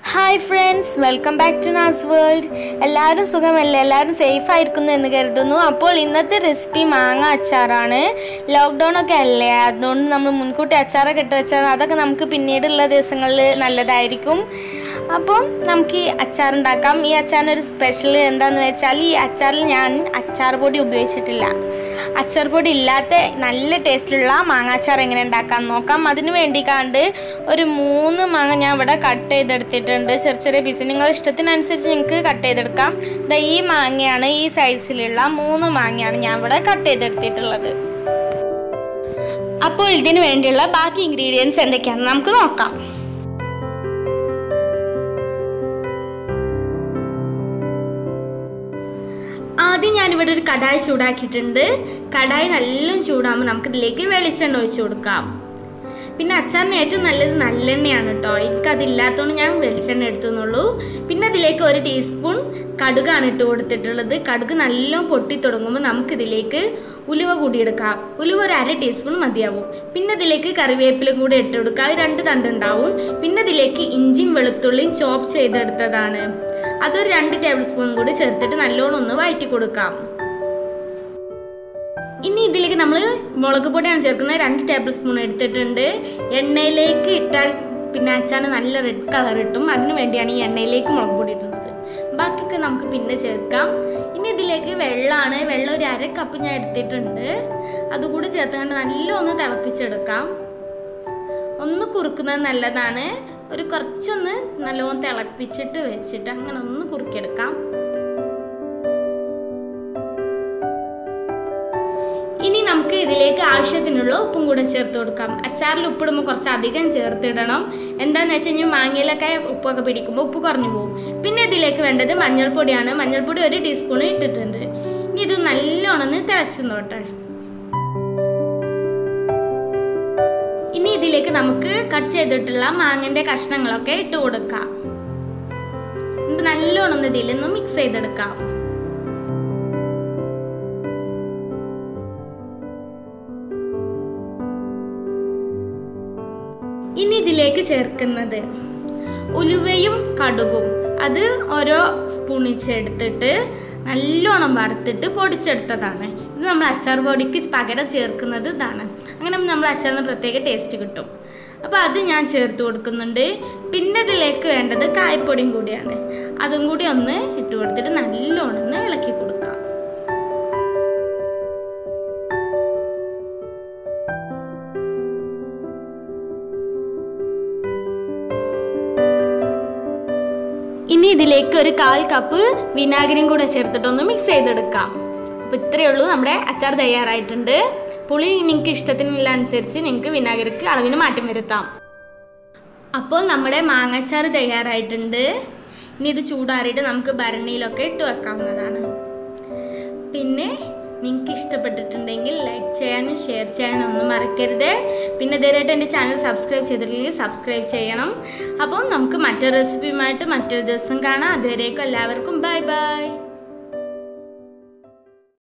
hi friends welcome back to Naz world എല്ലാവരും സുഖമല്ലേ എല്ലാവരും സേഫ് ആയിരിക്കുന്നു എന്ന് കരുതുന്നു അപ്പോൾ ഇന്നത്തെ റെസിപ്പി മാങ്ങ അച്ചാറാണ് ലോക്ക്ഡൗൺ ഒക്കെ അല്ലേ അതുകൊണ്ട് നമ്മൾ മുൻകൂട്ടി അച്ചാറൊക്കെ ഇട്ട് വെച്ചാൽ അതൊക്കെ നമുക്ക് പിന്നീടുള്ള ദിവസങ്ങളിൽ നല്ലതായിരിക്കും അപ്പം നമുക്ക് ഈ അച്ചാർ ഉണ്ടാക്കാം ഈ അച്ചാറിന് ഒരു സ്പെഷ്യൽ എന്താണെന്ന് വെച്ചാൽ ഈ അച്ചാറിൽ ഞാൻ അച്ചാർ പൊടി ഉപയോഗിച്ചിട്ടില്ല അച്ചാർ പൊടി ഇല്ലാത്ത നല്ല ടേസ്റ്റിലുള്ള മാങ്ങാച്ചാർ എങ്ങനെ ഉണ്ടാക്കാൻ നോക്കാം അതിന് വേണ്ടിക്കാണ്ട് ഒരു മൂന്ന് മാങ്ങ ഞാൻ ഇവിടെ കട്ട് ചെയ്തെടുത്തിട്ടുണ്ട് ചെറിയ ചെറിയ പീസ് നിങ്ങളുടെ ഇഷ്ടത്തിനനുസരിച്ച് നിങ്ങൾക്ക് കട്ട് ചെയ്തെടുക്കാം ദാ ഈ മാങ്ങയാണ് ഈ സൈസിലുള്ള മൂന്ന് മാങ്ങയാണ് ഞാൻ ഇവിടെ കട്ട് ചെയ്തെടുത്തിട്ടുള്ളത് അപ്പോൾ ഇതിന് വേണ്ടിയുള്ള ബാക്കി ഇൻഗ്രീഡിയൻസ് എന്തൊക്കെയാണെന്ന് നമുക്ക് നോക്കാം ആദ്യം ഞാനിവിടെ ഒരു കടായി ചൂടാക്കിയിട്ടുണ്ട് കടായി നല്ല ചൂടാകുമ്പോൾ നമുക്കിതിലേക്ക് വെളിച്ചെണ്ണ ഒഴിച്ചു കൊടുക്കാം പിന്നെ അച്ചാറിന് ഏറ്റവും നല്ലത് നല്ലെണ്ണയാണ് കേട്ടോ എനിക്കതില്ലാത്തതുകൊണ്ട് ഞാൻ വെളിച്ചെണ്ണ എടുത്തുന്നുള്ളൂ പിന്നെ അതിലേക്ക് ഒരു ടീസ്പൂൺ കടുകാണ് ഇട്ട് കൊടുത്തിട്ടുള്ളത് കടുക് നല്ലോണം പൊട്ടി തുടങ്ങുമ്പോൾ നമുക്കിതിലേക്ക് ഉലുവ കൂടി എടുക്കാം ഉലുവ ഒരു അര ടീസ്പൂൺ മതിയാവും പിന്നെ ഇതിലേക്ക് കറിവേപ്പിലും കൂടി ഇട്ട് കൊടുക്കുക അത് രണ്ട് തണ്ടുണ്ടാവും പിന്നെ ഇതിലേക്ക് ഇഞ്ചിയും വെളുത്തുള്ളിയും ചോപ്പ് ചെയ്തെടുത്തതാണ് അതൊരു രണ്ട് ടേബിൾ സ്പൂൺ കൂടി ചേർത്തിട്ട് നല്ലോണം ഒന്ന് വഴറ്റി കൊടുക്കാം ഇനി ഇതിലേക്ക് നമ്മൾ മുളക് പൊടിയാണ് ചേർക്കുന്നത് രണ്ട് ടേബിൾ സ്പൂൺ എടുത്തിട്ടുണ്ട് എണ്ണയിലേക്ക് ഇട്ടാൽ പിന്നെ അച്ചാന് നല്ല റെഡ് കളർ കിട്ടും അതിന് വേണ്ടിയാണ് ഈ എണ്ണയിലേക്ക് മുളക് പൊടി ഇടുന്നത് ബാക്കിയൊക്കെ നമുക്ക് പിന്നെ ചേർക്കാം ഇനി ഇതിലേക്ക് വെള്ളമാണ് വെള്ളം ഒരു അര കപ്പ് ഞാൻ എടുത്തിട്ടുണ്ട് അതുകൂടി ചേർത്തുകൊണ്ട് നല്ല ഒന്ന് തിളപ്പിച്ചെടുക്കാം ഒന്ന് കുറുക്കുന്നത് നല്ലതാണ് ഒരു കുറച്ചൊന്ന് നല്ലോണം തിളപ്പിച്ചിട്ട് വെച്ചിട്ട് അങ്ങനെ ഒന്ന് കുറുക്കിയെടുക്കാം ഇനി നമുക്ക് ഇതിലേക്ക് ആവശ്യത്തിനുള്ള ഉപ്പും കൂടെ ചേർത്ത് കൊടുക്കാം അച്ചാറിൽ ഉപ്പിടുമ്പോൾ കുറച്ച് അധികം ചേർത്തിടണം എന്താണെന്ന് വെച്ച് കഴിഞ്ഞാൽ മാങ്ങയിലൊക്കെ ഉപ്പൊക്കെ പിടിക്കുമ്പോൾ ഉപ്പ് കുറഞ്ഞു പോകും പിന്നെ ഇതിലേക്ക് വേണ്ടത് മഞ്ഞൾപ്പൊടിയാണ് മഞ്ഞൾപ്പൊടി ഒരു ടീസ്പൂൺ ഇട്ടിട്ടുണ്ട് ഇനി ഇത് നല്ലോണം തിളച്ചു നോട്ടെ ഇനി ഇതിലേക്ക് നമുക്ക് കട്ട് ചെയ്തിട്ടുള്ള മാങ്ങന്റെ കഷ്ണങ്ങളൊക്കെ ഇട്ട് കൊടുക്കാം എന്നിട്ട് നല്ലോണം ഇതിലൊന്ന് മിക്സ് ചെയ്തെടുക്കാം ഇനി ഇതിലേക്ക് ചേർക്കുന്നത് ഉലുവയും കടുകും അത് ഓരോ സ്പൂണിച്ച് എടുത്തിട്ട് നല്ലോണം വറുത്തിട്ട് പൊടിച്ചെടുത്തതാണ് ഇത് നമ്മൾ അച്ചാർ പൊടിക്ക് പകരം ചേർക്കുന്നത് ഇതാണ് അങ്ങനെ നമ്മൾ അച്ചാറിന് പ്രത്യേക ടേസ്റ്റ് കിട്ടും അപ്പോൾ അത് ഞാൻ ചേർത്ത് കൊടുക്കുന്നുണ്ട് പിന്നെ ഇതിലേക്ക് വേണ്ടത് കായപ്പൊടിയും കൂടിയാണ് അതും കൂടി ഒന്ന് ഇട്ട് കൊടുത്തിട്ട് നല്ലോണം ഒന്ന് ഇളക്കി കൊടുക്കാം ഇനി ഇതിലേക്ക് ഒരു കാൽ കപ്പ് വിനാഗിരിയും കൂടെ ചേർത്തിട്ടൊന്ന് മിക്സ് ചെയ്തെടുക്കാം അപ്പോൾ ഇത്രയേ ഉള്ളൂ നമ്മുടെ അച്ചാർ തയ്യാറായിട്ടുണ്ട് പുളി നിങ്ങൾക്ക് ഇഷ്ടത്തിനുള്ള അനുസരിച്ച് നിങ്ങൾക്ക് വിനാഗിരിക്ക് അളവിന് മാറ്റം വരുത്താം അപ്പോൾ നമ്മുടെ മാങ്ങാച്ചാർ തയ്യാറായിട്ടുണ്ട് ഇനി ഇത് ചൂടാറിയിട്ട് നമുക്ക് ഭരണിയിലൊക്കെ ഇട്ട് വെക്കാവുന്നതാണ് പിന്നെ നിങ്ങൾക്ക് ഇഷ്ടപ്പെട്ടിട്ടുണ്ടെങ്കിൽ ലൈക്ക് ചെയ്യാനും ഷെയർ ചെയ്യാനും ഒന്നും മറക്കരുത് പിന്നെ ഇതുവരെയായിട്ട് എൻ്റെ ചാനൽ സബ്സ്ക്രൈബ് ചെയ്തിട്ടില്ലെങ്കിൽ സബ്സ്ക്രൈബ് ചെയ്യണം അപ്പം നമുക്ക് മറ്റൊരു റെസിപ്പിയുമായിട്ട് മറ്റൊരു ദിവസം കാണാം അതുവരേക്കും എല്ലാവർക്കും ബൈ ബൈ